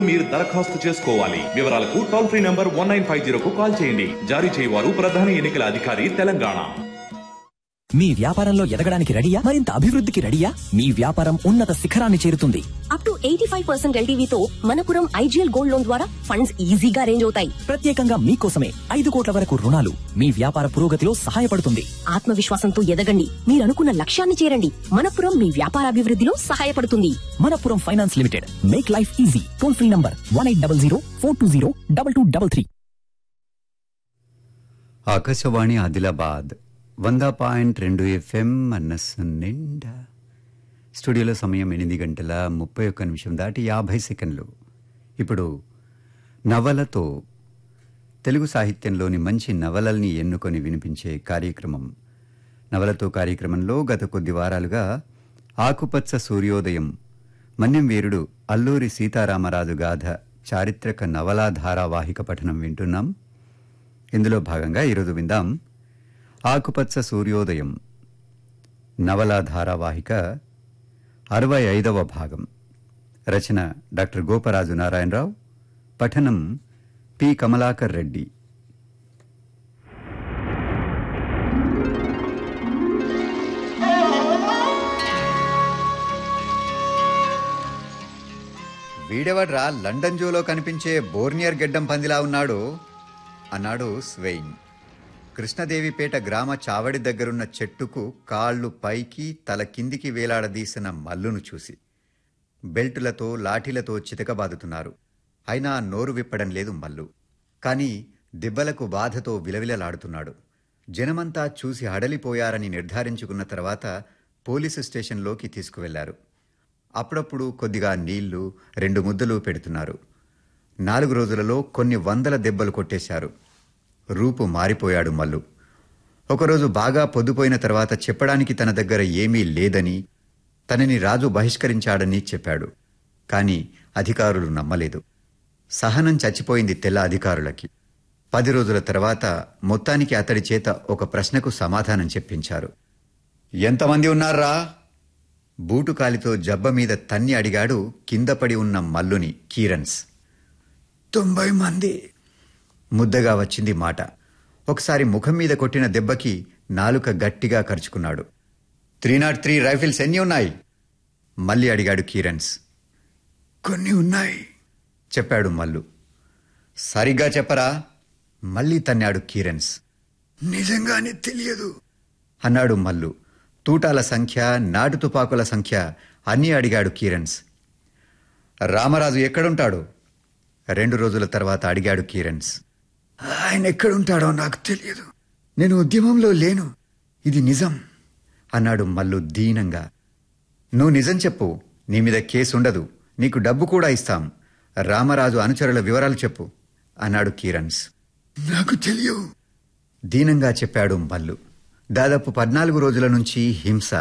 మీరు దరఖాస్తు చేసుకోవాలి వివరాలకు toll free number one nine five జీరోకు కాల్ చేయండి జారీ చేయవారు ప్రధాన ఎన్నికల అధికారి తెలంగాణ మీ వ్యాపారంలో ఎదగడానికి రెడీయా మరింత అభివృద్ధికి రెడీయా మీ వ్యాపారం ఉన్నత శిఖరాన్ని చేరుతుంది up to eighty five percent ఎల్టీవీతో మనపురం ఐజీఎల్ గోల్డ్ లోన్ ద్వారా ఫండ్స్ ఈజీగా రేంజ్ అవుతాయి ప్రత్యేకంగా మీకోసమే ఐదు కోట్ల వరకు రుణాలు మీ వ్యాపార పురోగతిలో సహాయపడుతుంది ఆత్మవిశ్వాసంతో ఎదగండి మీరు అనుకున్న లక్ష్యాన్ని చేరండి మనపురం మీ వ్యాపారాభివృద్ధిలో సహాయపడుతుంది Manappuram finance limited make life easy toll free number one eight double zero four two zero double two double three Akashvani Adilabad వంద పాయింట్ రెండు ఎఫ్ఎం మనస్సు నిండా స్టూడియోలో సమయం ఎనిమిది గంటల ముప్పై ఒక్క నిమిషం దాటి యాభై సెకండ్లు ఇప్పుడు నవలతో తెలుగు సాహిత్యంలోని మంచి నవలల్ని ఎన్నుకొని వినిపించే కార్యక్రమం నవలతో కార్యక్రమంలో గత కొద్ది వారాలుగా ఆకుపచ్చ సూర్యోదయం మన్యం వీరుడు అల్లూరి సీతారామరాజు గాథ చారిత్రక నవలా ధారావాహిక పఠనం వింటున్నాం ఇందులో భాగంగా ఈరోజు విందాం ఆకుపచ్చ సూర్యోదయం నవలా ధారావాహిక అరవై ఐదవ భాగం రచన డాక్టర్ గోపరాజు నారాయణరావు పఠనం పి కమలాకర్ రెడ్డి వీడెవడ్రా లండన్ జూలో కనిపించే బోర్నియర్ గెడ్డం పందిలా ఉన్నాడు అన్నాడు స్వెయిన్ కృష్ణదేవిపేట గ్రామ చావడి దగ్గరున్న చెట్టుకు కాళ్ళు పైకి తల కిందికి వేలాడదీసిన మల్లును చూసి బెల్టులతో లాఠీలతో చితకబాదుతున్నారు అయినా నోరు విప్పడం లేదు మల్లు కాని దెబ్బలకు బాధతో విలవిలలాడుతున్నాడు జనమంతా చూసి హడలిపోయారని నిర్ధారించుకున్న తర్వాత పోలీసు స్టేషన్లోకి తీసుకువెళ్లారు అప్పుడప్పుడు కొద్దిగా నీళ్లు రెండు ముద్దలు పెడుతున్నారు నాలుగు రోజులలో కొన్ని వందల దెబ్బలు కొట్టేశారు రూపు మారిపోయాడు మల్లు ఒకరోజు బాగా పొద్దుపోయిన తర్వాత చెప్పడానికి తన దగ్గర ఏమీ లేదని తనని రాజు బహిష్కరించాడని చెప్పాడు కాని అధికారులు నమ్మలేదు సహనం చచ్చిపోయింది తెల్ల అధికారులకి పది రోజుల తర్వాత మొత్తానికి అతడి చేత ఒక ప్రశ్నకు సమాధానం చెప్పించారు ఎంతమంది ఉన్నారా బూటు కాలితో జబ్బ మీద తన్ని అడిగాడు కింద పడి ఉన్న మల్లుని కీరన్స్ తొంభై మంది ముద్దగా వచ్చింది మాట ఒకసారి ముఖం మీద కొట్టిన దెబ్బకి నాలుక గట్టిగా కరుచుకున్నాడు త్రీ నాట్ త్రీ రైఫిల్స్ ఎన్ని ఉన్నాయి మళ్ళీ అడిగాడు కీరన్స్ కొన్ని ఉన్నాయి చెప్పాడు మల్లు సరిగ్గా చెప్పరా మళ్ళీ తన్నాడు కీరన్స్ నిజంగానే తెలియదు అన్నాడు మల్లు తూటాల సంఖ్య నాటు తుపాకుల సంఖ్య అన్నీ అడిగాడు కీరన్స్ రామరాజు ఎక్కడుంటాడు రెండు రోజుల తర్వాత అడిగాడు కీరన్స్ ఆయన ఎక్కడుంటాడో నాకు తెలియదు నేను ఉద్యమంలో లేను ఇది నిజం అన్నాడు మల్లు దీనంగా నువ్వు నిజం చెప్పు నీ మీద కేసు ఉండదు నీకు డబ్బు కూడా ఇస్తాం రామరాజు అనుచరుల వివరాలు చెప్పు అన్నాడు కీరన్స్ నాకు తెలియవు దీనంగా చెప్పాడు మల్లు దాదాపు పద్నాలుగు రోజుల నుంచి హింస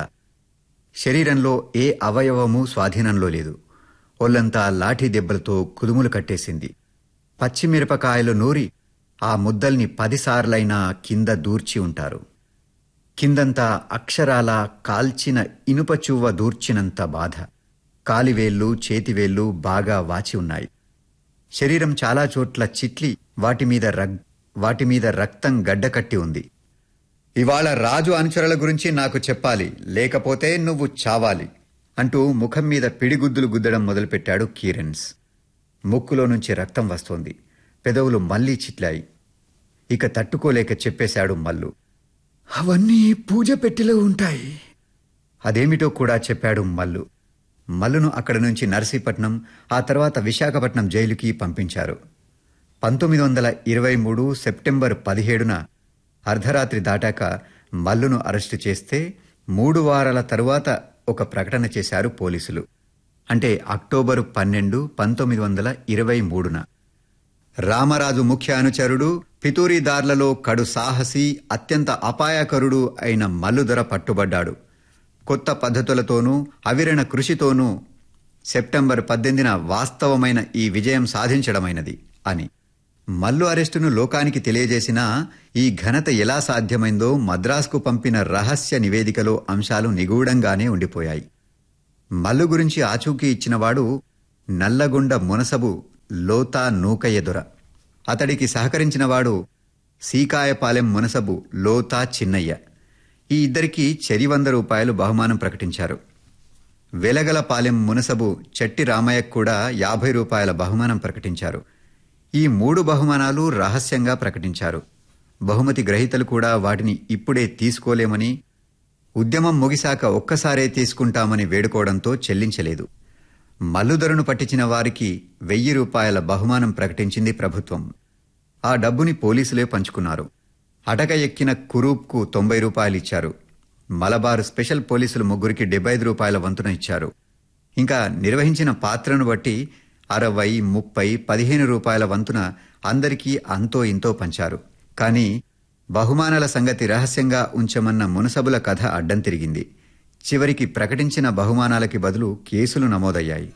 శరీరంలో ఏ అవయవము స్వాధీనంలో లేదు ఒళ్ళంతా లాఠీ దెబ్బలతో కుదుములు కట్టేసింది పచ్చిమిరపకాయలు నూరి ఆ ముద్దల్ని పదిసార్లైనా కింద దూర్చి ఉంటారు కిందంతా అక్షరాల కాల్చిన ఇనుప చువ్వ దూర్చినంత బాధ కాలివేళ్లు చేతివేళ్లు బాగా వాచి ఉన్నాయి శరీరం చాలా చోట్ల చిట్లి వాటి మీద రగ్ వాటి మీద రక్తం గడ్డకట్టి ఉంది ఇవాళ రాజు అనుచరుల గురించి నాకు చెప్పాలి లేకపోతే నువ్వు చావాలి అంటూ ముఖం మీద పిడిగుద్దులు గుద్దడం మొదలుపెట్టాడు కీరెన్స్ ముక్కులో నుంచి రక్తం వస్తోంది పెదవులు మళ్లీ చిట్లాయి ఇక తట్టుకోలేక చెప్పేశాడు మల్లు అవన్నీ పూజ పెట్టెలో ఉంటాయి అదేమిటో కూడా చెప్పాడు మల్లు మల్లును అక్కడి నుంచి నర్సీపట్నం ఆ తర్వాత విశాఖపట్నం జైలుకి పంపించారు పంతొమ్మిది వందల ఇరవై మూడు సెప్టెంబర్ పదిహేడున అర్ధరాత్రి దాటాక మల్లును అరెస్టు చేస్తే మూడు వారాల తరువాత ఒక ప్రకటన చేశారు పోలీసులు అంటే అక్టోబరు పన్నెండు పంతొమ్మిది వందల ఇరవై మూడున రామరాజు ముఖ్య అనుచరుడు పితూరీదార్లలో కడు సాహసి అత్యంత అపాయకరుడు అయిన మల్లుధర పట్టుబడ్డాడు కొత్త పద్ధతులతోనూ అవిరణ కృషితోనూ సెప్టెంబర్ పద్దెనిమిదిన వాస్తవమైన ఈ విజయం సాధించడమైనది అని మల్లు అరెస్టును లోకానికి తెలియజేసినా ఈ ఘనత ఎలా సాధ్యమైందో మద్రాసుకు పంపిన రహస్య నివేదికలో అంశాలు నిగూఢంగానే ఉండిపోయాయి మల్లు గురించి ఆచూకీ ఇచ్చినవాడు నల్లగొండ మునసబు లోతా నూకయ్య దొర అతడికి సహకరించిన వాడు సీకాయపాలెం మునసబు లోతా చిన్నయ్య ఈ ఇద్దరికి చెరి వంద రూపాయలు బహుమానం ప్రకటించారు వెలగలపాలెం మునసబు చెట్టి రామయ్యకు కూడా యాభై రూపాయల బహుమానం ప్రకటించారు ఈ మూడు బహుమానాలు రహస్యంగా ప్రకటించారు బహుమతి గ్రహీతలు కూడా వాటిని ఇప్పుడే తీసుకోలేమని ఉద్యమం ముగిశాక ఒక్కసారే తీసుకుంటామని వేడుకోవడంతో చెల్లించలేదు మల్లుధరను పట్టించిన వారికి వెయ్యి రూపాయల బహుమానం ప్రకటించింది ప్రభుత్వం ఆ డబ్బుని పోలీసులే పంచుకున్నారు అటక ఎక్కిన కురూప్కు తొంభై రూపాయలు ఇచ్చారు మలబార్ స్పెషల్ పోలీసులు ముగ్గురికి డెబ్బై ఐదు రూపాయల వంతున ఇచ్చారు ఇంకా నిర్వహించిన పాత్రను బట్టి అరవై ముప్పై పదిహేను రూపాయల వంతున అందరికీ అంతో ఇంతో పంచారు కానీ బహుమానాల సంగతి రహస్యంగా ఉంచమన్న మునసబుల కథ అడ్డం తిరిగింది చివరికి ప్రకటించిన బహుమానాలకి బదులు కేసులు నమోదయ్యాయి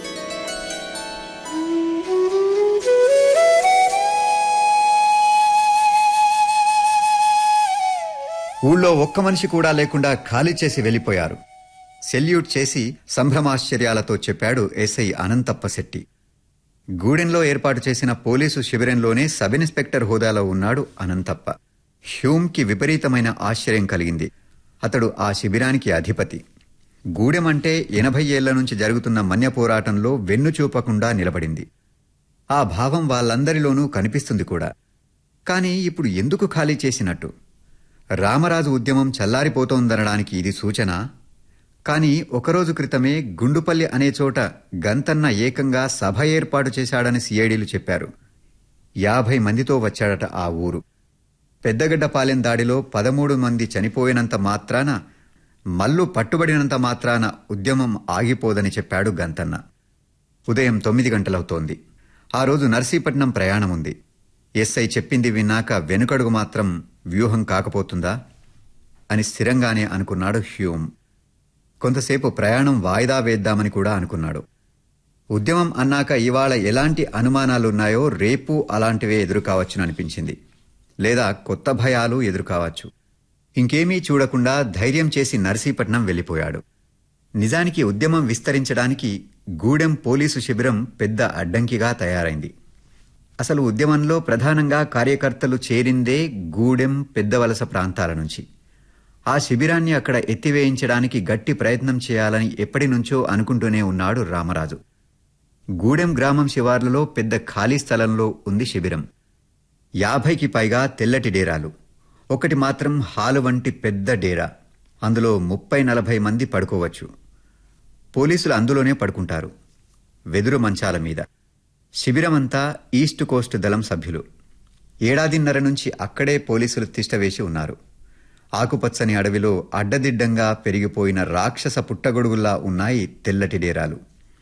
ఊళ్ళో ఒక్క మనిషి కూడా లేకుండా ఖాళీ చేసి వెళ్ళిపోయారు సెల్యూట్ చేసి సంభ్రమాశ్చర్యాలతో చెప్పాడు ఎస్ఐ అనంతప్ప శెట్టి గూడెంలో ఏర్పాటు చేసిన పోలీసు శిబిరంలోనే సబ్ ఇన్స్పెక్టర్ హోదాలో ఉన్నాడు అనంతప్ప హ్యూమ్కి విపరీతమైన ఆశ్చర్యం కలిగింది అతడు ఆ శిబిరానికి అధిపతి గూడెం అంటే ఎనభై ఏళ్ల నుంచి జరుగుతున్న మన్య పోరాటంలో వెన్ను చూపకుండా నిలబడింది ఆ భావం వాళ్ళందరిలోనూ కనిపిస్తుంది కూడా కానీ ఇప్పుడు ఎందుకు ఖాళీ చేసినట్టు రామరాజు ఉద్యమం చల్లారిపోతోందనడానికి ఇది సూచన కానీ ఒకరోజు క్రితమే గుండుపల్లి అనే చోట గంతన్న ఏకంగా సభ ఏర్పాటు చేశాడని సిఐడీలు చెప్పారు యాభై మందితో వచ్చాడట ఆ ఊరు పెద్దగడ్డపాలెం దాడిలో పదమూడు మంది చనిపోయినంత మాత్రాన మల్లు పట్టుబడినంత మాత్రాన ఉద్యమం ఆగిపోదని చెప్పాడు గంతన్న ఉదయం తొమ్మిది గంటలవుతోంది ఆ రోజు నర్సీపట్నం ప్రయాణం ఉంది ఎస్ఐ చెప్పింది విన్నాక వెనుకడుగు మాత్రం వ్యూహం కాకపోతుందా అని స్థిరంగానే అనుకున్నాడు హ్యూమ్ కొంతసేపు ప్రయాణం వాయిదా వేద్దామని కూడా అనుకున్నాడు ఉద్యమం అన్నాక ఇవాళ ఎలాంటి అనుమానాలున్నాయో రేపు అలాంటివే ఎదురుకావచ్చుననిపించింది లేదా కొత్త భయాలు ఎదురుకావచ్చు ఇంకేమీ చూడకుండా ధైర్యం చేసి నర్సీపట్నం వెళ్ళిపోయాడు నిజానికి ఉద్యమం విస్తరించడానికి గూడెం పోలీసు శిబిరం పెద్ద అడ్డంకిగా తయారైంది అసలు ఉద్యమంలో ప్రధానంగా కార్యకర్తలు చేరిందే గూడెం పెద్దవలస ప్రాంతాల నుంచి ఆ శిబిరాన్ని అక్కడ ఎత్తివేయించడానికి గట్టి ప్రయత్నం చేయాలని ఎప్పటి నుంచో అనుకుంటూనే ఉన్నాడు రామరాజు గూడెం గ్రామం శివార్లలో పెద్ద ఖాళీ స్థలంలో ఉంది శిబిరం యాభైకి పైగా తెల్లటి డేరాలు ఒకటి మాత్రం హాలు వంటి పెద్ద డేరా అందులో ముప్పై నలభై మంది పడుకోవచ్చు పోలీసులు అందులోనే పడుకుంటారు వెదురు మంచాల మీద శిబిరమంతా ఈస్ట్ కోస్ట్ దళం సభ్యులు ఏడాదిన్నర నుంచి అక్కడే పోలీసులు తిష్టవేసి ఉన్నారు ఆకుపచ్చని అడవిలో అడ్డదిడ్డంగా పెరిగిపోయిన రాక్షస పుట్టగొడుగుల్లా ఉన్నాయి తెల్లటి డేరాలు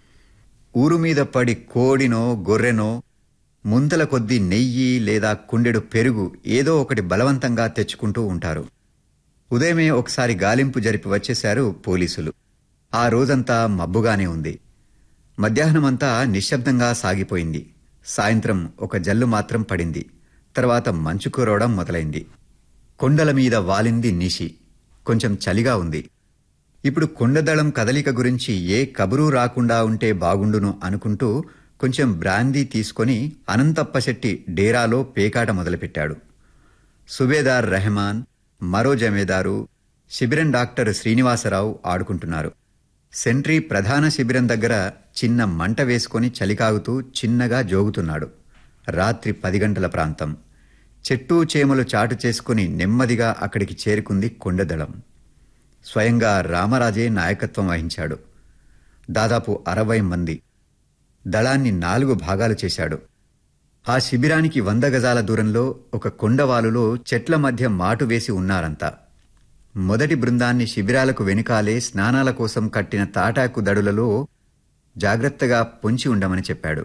ఊరు మీద పడి కోడినో గొర్రెనో ముంతల కొద్దీ నెయ్యి లేదా కుండెడు పెరుగు ఏదో ఒకటి బలవంతంగా తెచ్చుకుంటూ ఉంటారు ఉదయమే ఒకసారి గాలింపు జరిపి వచ్చేశారు పోలీసులు ఆ రోజంతా మబ్బుగానే ఉంది మధ్యాహ్నమంతా నిశ్శబ్దంగా సాగిపోయింది సాయంత్రం ఒక జల్లు మాత్రం పడింది తర్వాత మంచు కురవడం మొదలైంది కొండల మీద వాలింది నిషి కొంచెం చలిగా ఉంది ఇప్పుడు కొండదళం కదలిక గురించి ఏ కబురు రాకుండా ఉంటే బాగుండును అనుకుంటూ కొంచెం బ్రాందీ తీసుకొని అనంతప్ప శెట్టి డేరాలో పేకాట మొదలుపెట్టాడు సుబేదార్ రెహమాన్ మరో జమేదారు శిబిరం డాక్టర్ శ్రీనివాసరావు ఆడుకుంటున్నారు సెంట్రీ ప్రధాన శిబిరం దగ్గర చిన్న మంట వేసుకొని చలికాగుతూ చిన్నగా జోగుతున్నాడు రాత్రి పది గంటల ప్రాంతం చెట్టు చేమలు చాటు చేసుకుని నెమ్మదిగా అక్కడికి చేరుకుంది కొండదళం స్వయంగా రామరాజే నాయకత్వం వహించాడు దాదాపు అరవై మంది దళాన్ని నాలుగు భాగాలు చేశాడు ఆ శిబిరానికి వంద గజాల దూరంలో ఒక కొండవాలులో చెట్ల మధ్య మాటు వేసి ఉన్నారంతా మొదటి బృందాన్ని శిబిరాలకు వెనుకాలే స్నానాల కోసం కట్టిన తాటాకు దడులలో జాగ్రత్తగా పొంచి ఉండమని చెప్పాడు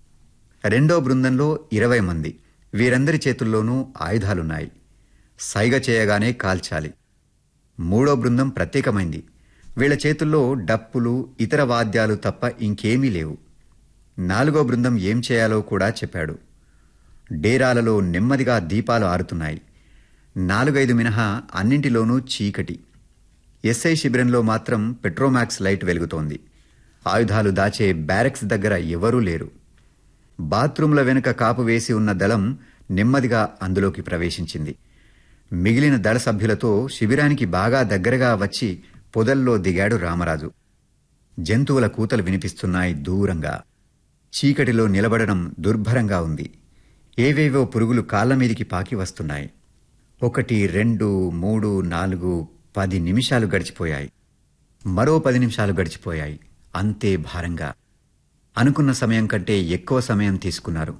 రెండో బృందంలో ఇరవై మంది వీరందరి చేతుల్లోనూ ఆయుధాలున్నాయి సైగ చేయగానే కాల్చాలి మూడో బృందం ప్రత్యేకమైంది వీళ్ల చేతుల్లో డప్పులు ఇతర వాద్యాలు తప్ప ఇంకేమీ లేవు నాలుగో బృందం ఏం చేయాలో కూడా చెప్పాడు డేరాలలో నెమ్మదిగా దీపాలు ఆరుతున్నాయి నాలుగైదు మినహా అన్నింటిలోనూ చీకటి ఎస్ఐ శిబిరంలో మాత్రం పెట్రోమాక్స్ లైట్ వెలుగుతోంది ఆయుధాలు దాచే బ్యారెక్స్ దగ్గర ఎవరూ లేరు బాత్రూంల వెనుక కాపు వేసి ఉన్న దళం నెమ్మదిగా అందులోకి ప్రవేశించింది మిగిలిన దళ సభ్యులతో శిబిరానికి బాగా దగ్గరగా వచ్చి పొదల్లో దిగాడు రామరాజు జంతువుల కూతలు వినిపిస్తున్నాయి దూరంగా చీకటిలో నిలబడడం దుర్భరంగా ఉంది ఏవేవో పురుగులు కాళ్ల మీదికి పాకి వస్తున్నాయి ఒకటి రెండు మూడు నాలుగు పది నిమిషాలు గడిచిపోయాయి మరో పది నిమిషాలు గడిచిపోయాయి అంతే భారంగా అనుకున్న సమయం కంటే ఎక్కువ సమయం తీసుకున్నారు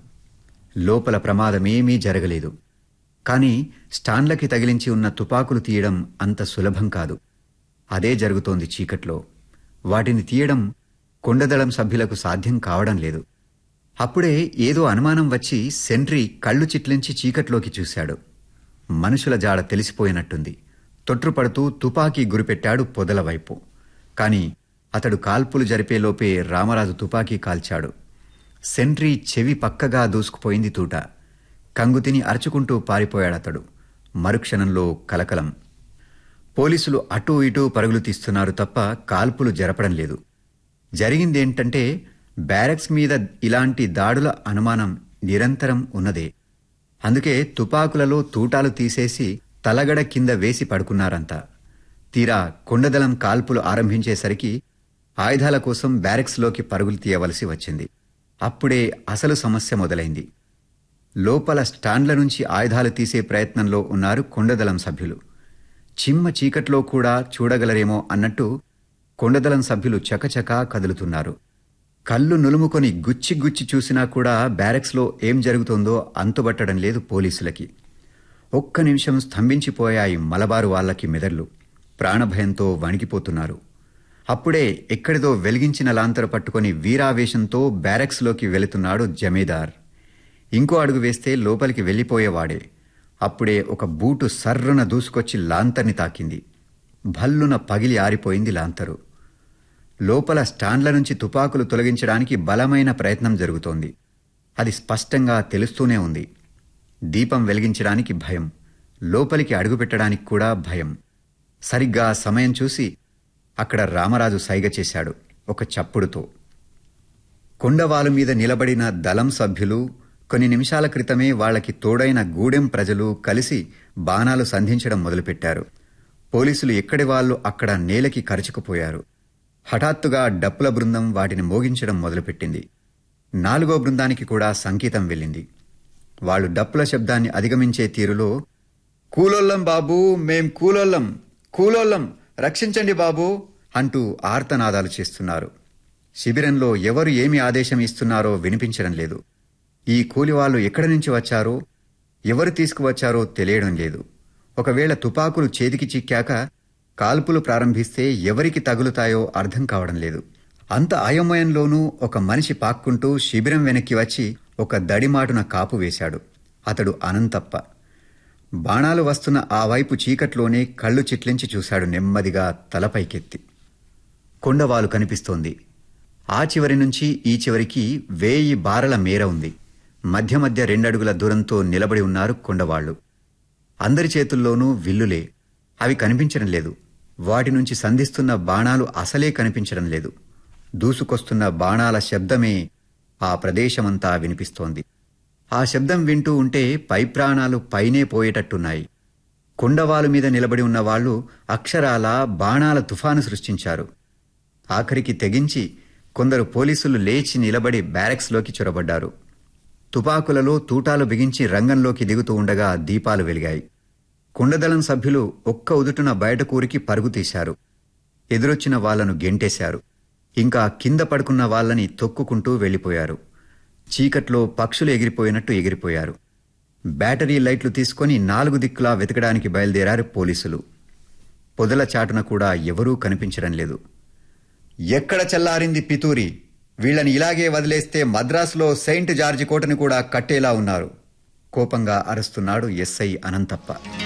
లోపల ప్రమాదమేమీ జరగలేదు కాని స్టాండ్లకి తగిలించి ఉన్న తుపాకులు తీయడం అంత సులభం కాదు అదే జరుగుతోంది చీకట్లో వాటిని తీయడం కొండదళం సభ్యులకు సాధ్యం కావడం లేదు అప్పుడే ఏదో అనుమానం వచ్చి సెంట్రీ కళ్ళు చిట్లించి చీకట్లోకి చూశాడు మనుషుల జాడ తెలిసిపోయినట్టుంది తొట్రుపడుతూ తుపాకీ గురిపెట్టాడు పొదల వైపు కాని అతడు కాల్పులు జరిపేలోపే రామరాజు తుపాకీ కాల్చాడు సెంట్రీ చెవి పక్కగా దూసుకుపోయింది తూట కంగుతిని అరుచుకుంటూ పారిపోయాడతడు మరుక్షణంలో కలకలం పోలీసులు అటూ ఇటూ పరుగులు తీస్తున్నారు తప్ప కాల్పులు జరపడం లేదు జరిగిందేంటంటే బ్యారక్స్ మీద ఇలాంటి దాడుల అనుమానం నిరంతరం ఉన్నదే అందుకే తుపాకులలో తూటాలు తీసేసి తలగడ కింద వేసి పడుకున్నారంతా తీరా కొండదళం కాల్పులు ఆరంభించేసరికి ఆయుధాల కోసం బ్యారెక్స్లోకి పరుగులు తీయవలసి వచ్చింది అప్పుడే అసలు సమస్య మొదలైంది లోపల స్టాండ్ల నుంచి ఆయుధాలు తీసే ప్రయత్నంలో ఉన్నారు కొండదళం సభ్యులు చిమ్మ చీకట్లో కూడా చూడగలరేమో అన్నట్టు కొండదళం సభ్యులు చకచకా కదులుతున్నారు కళ్ళు నులుముకొని గుచ్చి గుచ్చి చూసినా కూడా బ్యారెక్స్లో ఏం జరుగుతోందో అంతుబట్టడం లేదు పోలీసులకి ఒక్క నిమిషం స్తంభించిపోయాయి మలబారు వాళ్ళకి మెదళ్ళు ప్రాణభయంతో వణికిపోతున్నారు అప్పుడే ఎక్కడిదో వెలిగించిన లాంతరు పట్టుకొని వీరావేశంతో బ్యారెక్స్లోకి వెళుతున్నాడు జమీదార్ ఇంకో అడుగు వేస్తే లోపలికి వెళ్ళిపోయేవాడే అప్పుడే ఒక బూటు సర్రున దూసుకొచ్చి లాంతర్ని తాకింది భల్లున పగిలి ఆరిపోయింది లాంతరు లోపల స్టాండ్ల నుంచి తుపాకులు తొలగించడానికి బలమైన ప్రయత్నం జరుగుతోంది అది స్పష్టంగా తెలుస్తూనే ఉంది దీపం వెలిగించడానికి భయం లోపలికి అడుగుపెట్టడానికి కూడా భయం సరిగ్గా సమయం చూసి అక్కడ రామరాజు సైగ చేశాడు ఒక చప్పుడుతో కొండవాలు మీద నిలబడిన దళం సభ్యులు కొన్ని నిమిషాల క్రితమే వాళ్ళకి తోడైన గూడెం ప్రజలు కలిసి బాణాలు సంధించడం మొదలుపెట్టారు పోలీసులు ఎక్కడి వాళ్ళు అక్కడ నేలకి కరుచుకుపోయారు హఠాత్తుగా డప్పుల బృందం వాటిని మోగించడం మొదలుపెట్టింది నాలుగో బృందానికి కూడా సంకేతం వెళ్ళింది వాళ్ళు డప్పుల శబ్దాన్ని అధిగమించే తీరులో కూలోల్లం బాబూ మేం కూలోల్లం కూలోల్లం రక్షించండి బాబూ అంటూ ఆర్తనాదాలు చేస్తున్నారు శిబిరంలో ఎవరు ఏమి ఆదేశం ఇస్తున్నారో వినిపించడం లేదు ఈ కూలివాళ్లు ఎక్కడి నుంచి వచ్చారో ఎవరు తీసుకువచ్చారో తెలియడం లేదు ఒకవేళ తుపాకులు చేతికి చిక్కాక కాల్పులు ప్రారంభిస్తే ఎవరికి తగులుతాయో అర్థం కావడం లేదు అంత అయోమయంలోనూ ఒక మనిషి పాక్కుంటూ శిబిరం వెనక్కి వచ్చి ఒక దడిమాటున కాపు వేశాడు అతడు అనంతప్ప బాణాలు వస్తున్న ఆ వైపు చీకట్లోనే కళ్ళు చిట్లించి చూశాడు నెమ్మదిగా తలపైకెత్తి కొండవాలు కనిపిస్తోంది ఆ చివరి నుంచి ఈ చివరికి వేయి బారల మేర ఉంది మధ్య మధ్య రెండడుగుల దూరంతో నిలబడి ఉన్నారు కొండవాళ్లు అందరి చేతుల్లోనూ విల్లులే అవి కనిపించడం లేదు వాటి నుంచి సంధిస్తున్న బాణాలు అసలే కనిపించడం లేదు దూసుకొస్తున్న బాణాల శబ్దమే ఆ ప్రదేశమంతా వినిపిస్తోంది ఆ శబ్దం వింటూ ఉంటే పై ప్రాణాలు పైనే పోయేటట్టున్నాయి కొండవాలు మీద నిలబడి ఉన్న వాళ్ళు అక్షరాల బాణాల తుఫాను సృష్టించారు ఆఖరికి తెగించి కొందరు పోలీసులు లేచి నిలబడి బ్యారెక్స్లోకి చొరబడ్డారు తుపాకులలో తూటాలు బిగించి రంగంలోకి దిగుతూ ఉండగా దీపాలు వెలిగాయి కుండదళం సభ్యులు ఒక్క ఉదుటున బయటకూరికి పరుగు తీశారు ఎదురొచ్చిన వాళ్లను గెంటేశారు ఇంకా కింద పడుకున్న వాళ్ళని తొక్కుకుంటూ వెళ్లిపోయారు చీకట్లో పక్షులు ఎగిరిపోయినట్టు ఎగిరిపోయారు బ్యాటరీ లైట్లు తీసుకొని నాలుగు దిక్కులా వెతకడానికి బయలుదేరారు పోలీసులు పొదల చాటున కూడా ఎవరూ కనిపించడం లేదు ఎక్కడ చల్లారింది పితూరి వీళ్ళని ఇలాగే వదిలేస్తే మద్రాసులో సెయింట్ జార్జి కోటను కూడా కట్టేలా ఉన్నారు కోపంగా అరుస్తున్నాడు ఎస్ఐ అనంతప్ప